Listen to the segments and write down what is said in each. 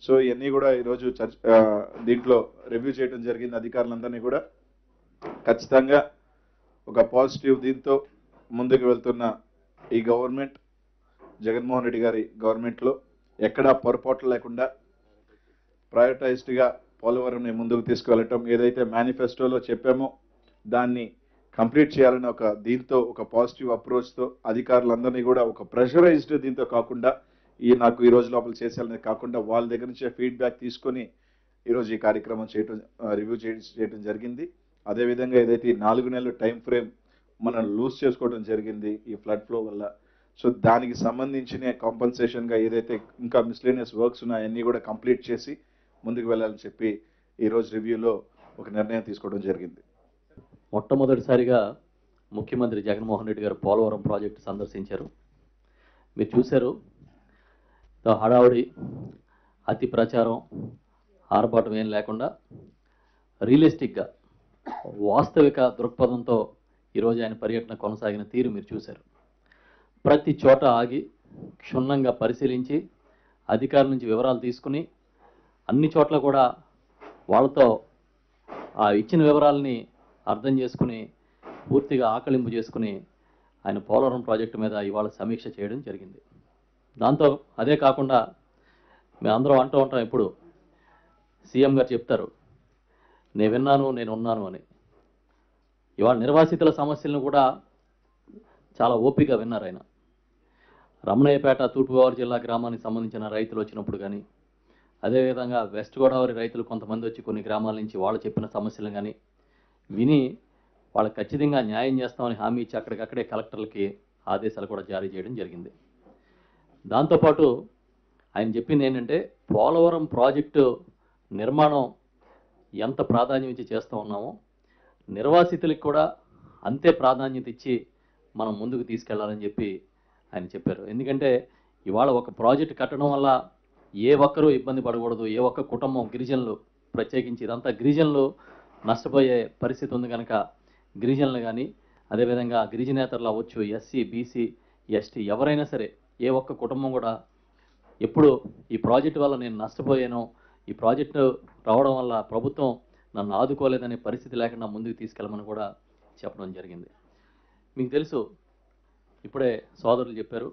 so ఇవన్నీ కూడా ఈరోజు చర్చ ఆ, దీంట్లో రివ్యూ చేయడం జరిగింది అధికారులందరినీ కూడా ఖచ్చితంగా ఒక పాజిటివ్ దీంతో ముందుకు వెళ్తున్న ఈ గవర్నమెంట్ జగన్మోహన్ రెడ్డి గారి గవర్నమెంట్లో ఎక్కడా పొరపాట్లు లేకుండా ప్రయారిటైజ్డ్గా పోలవరంని ముందుకు తీసుకువెళ్ళటం ఏదైతే మేనిఫెస్టోలో చెప్పామో దాన్ని కంప్లీట్ చేయాలని ఒక దీంతో ఒక పాజిటివ్ అప్రోచ్తో అధికారులందరినీ కూడా ఒక ప్రెషరైజ్డ్ దీంతో కాకుండా ఈ నాకు ఈ రోజు లోపల చేసేయాలని కాకుండా వాళ్ళ దగ్గర నుంచే ఫీడ్బ్యాక్ తీసుకొని ఈరోజు ఈ కార్యక్రమం చేయటం రివ్యూ చేయడం జరిగింది అదేవిధంగా ఏదైతే ఈ నాలుగు నెలల టైం ఫ్రేమ్ మనం లూజ్ చేసుకోవడం జరిగింది ఈ ఫ్లడ్ ఫ్లో వల్ల సో దానికి సంబంధించిన కాంపన్సేషన్గా ఏదైతే ఇంకా మిస్లేనియస్ వర్క్స్ ఉన్నాయో అన్నీ కూడా కంప్లీట్ చేసి ముందుకు వెళ్ళాలని చెప్పి ఈరోజు రివ్యూలో ఒక నిర్ణయం తీసుకోవడం జరిగింది మొట్టమొదటిసారిగా ముఖ్యమంత్రి జగన్మోహన్ రెడ్డి గారు పోలవరం ప్రాజెక్టు సందర్శించారు మీరు చూశారు తో హడావుడి అతి ప్రచారం ఆర్భాటం ఏం లేకుండా రియలిస్టిక్గా వాస్తవిక దృక్పథంతో ఈరోజు ఆయన పర్యటన కొనసాగిన తీరు మీరు చూశారు ప్రతి చోట ఆగి క్షుణ్ణంగా పరిశీలించి అధికారుల నుంచి వివరాలు తీసుకుని అన్ని చోట్ల కూడా వాళ్ళతో ఆ ఇచ్చిన వివరాలని అర్థం చేసుకుని పూర్తిగా ఆకలింపు చేసుకుని ఆయన పోలవరం ప్రాజెక్టు మీద ఇవాళ సమీక్ష చేయడం జరిగింది దాంతో అదే కాకుండా మేము అందరం అంటూ ఉంటాం ఇప్పుడు సీఎం గారు చెప్తారు నేను విన్నాను నేను ఉన్నాను అని ఇవాళ నిర్వాసితుల సమస్యలను కూడా చాలా ఓపికగా విన్నారు ఆయన రమణయ్యపేట తూర్పుగోదావరి జిల్లా గ్రామానికి సంబంధించిన రైతులు వచ్చినప్పుడు కానీ అదేవిధంగా వెస్ట్ గోదావరి రైతులు కొంతమంది వచ్చి కొన్ని గ్రామాల నుంచి వాళ్ళు చెప్పిన సమస్యలు కానీ విని వాళ్ళకి ఖచ్చితంగా న్యాయం చేస్తామని హామీ ఇచ్చి అక్కడికక్కడే కలెక్టర్లకి ఆదేశాలు కూడా జారీ చేయడం జరిగింది దాంతోపాటు ఆయన చెప్పింది ఏంటంటే పోలవరం ప్రాజెక్టు నిర్మాణం ఎంత ప్రాధాన్యం ఇచ్చి చేస్తూ ఉన్నామో నిర్వాసితులకు కూడా అంతే ప్రాధాన్యత ఇచ్చి మనం ముందుకు తీసుకెళ్లాలని చెప్పి ఆయన చెప్పారు ఎందుకంటే ఇవాళ ఒక ప్రాజెక్ట్ కట్టడం వల్ల ఏ ఒక్కరూ ఇబ్బంది పడకూడదు ఏ ఒక్క కుటుంబం గిరిజనులు ప్రత్యేకించి ఇదంతా గిరిజనులు నష్టపోయే పరిస్థితి ఉంది కనుక గిరిజనులు కానీ అదేవిధంగా గిరిజనేతరులు అవ్వచ్చు ఎస్సీ బీసీ ఎస్టీ ఎవరైనా సరే ఏ ఒక్క కుటుంబం కూడా ఎప్పుడు ఈ ప్రాజెక్టు వల్ల నేను నష్టపోయానో ఈ ప్రాజెక్టు రావడం వల్ల ప్రభుత్వం నన్ను ఆదుకోలేదనే పరిస్థితి లేకుండా ముందుకు తీసుకెళ్ళమని కూడా చెప్పడం జరిగింది మీకు తెలుసు ఇప్పుడే సోదరులు చెప్పారు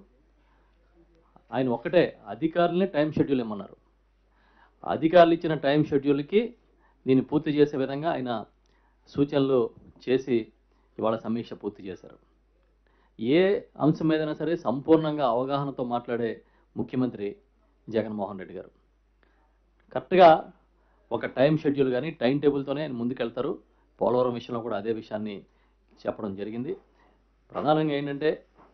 ఆయన ఒక్కటే అధికారులనే టైం షెడ్యూల్ ఇమ్మన్నారు అధికారులు ఇచ్చిన టైం షెడ్యూల్కి దీన్ని పూర్తి చేసే విధంగా ఆయన సూచనలు చేసి ఇవాళ సమీక్ష పూర్తి చేశారు ఏ అంశం మీదైనా సరే సంపూర్ణంగా అవగాహనతో మాట్లాడే ముఖ్యమంత్రి జగన్మోహన్ రెడ్డి గారు కరెక్ట్గా ఒక టైం షెడ్యూల్ కానీ టైం టేబుల్తోనే ఆయన ముందుకెళ్తారు పోలవరం విషయంలో కూడా అదే విషయాన్ని చెప్పడం జరిగింది ప్రధానంగా ఏంటంటే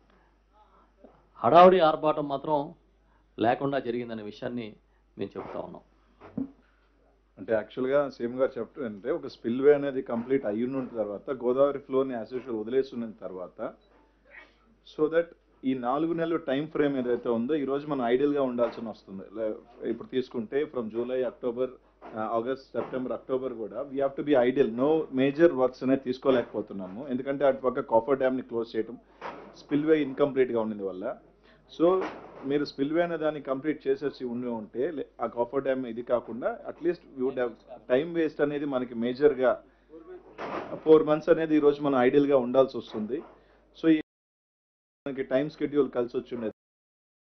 హడావుడి ఆర్భాటం మాత్రం లేకుండా జరిగిందనే విషయాన్ని మేము చెప్తా ఉన్నాం అంటే యాక్చువల్గా సీఎం గారు చెప్పడం అంటే ఒక స్పిల్వే అనేది కంప్లీట్ అయ్యున్న తర్వాత గోదావరి ఫ్లోని యాజ్ యూజువల్ వదిలేస్తున్న తర్వాత సో దట్ ఈ నాలుగు నెలల టైం ఫ్రేమ్ ఏదైతే ఉందో ఈ రోజు మనం ఐడియల్గా ఉండాల్సి వస్తుంది లే- ఇప్పుడు తీసుకుంటే from July October August September October కూడా we have to be ideal no major works అనేది తీసుకోలేకపోతున్నాము ఎందుకంటే అటు పక్క కాఫర్ డ్యామ్ని క్లోజ్ చేయడం స్పిల్వే ఇన్కంప్లీట్గా ఉండింది వల్ల సో మీరు స్పిల్వే అనే దాన్ని కంప్లీట్ చేసేసి ఉండి ఉంటే లే- ఆ కాఫర్ డ్యామ్ ఇది కాకుండా at least would have time waste అనేది మనకి మేజర్గా ఫోర్ మంత్స్ అనేది ఈ రోజు మనం ఐడియల్గా ఉండాల్సి వస్తుంది సో ఈ మనకి టైం షెడ్యూల్ కలిసి వచ్చి ఉండేది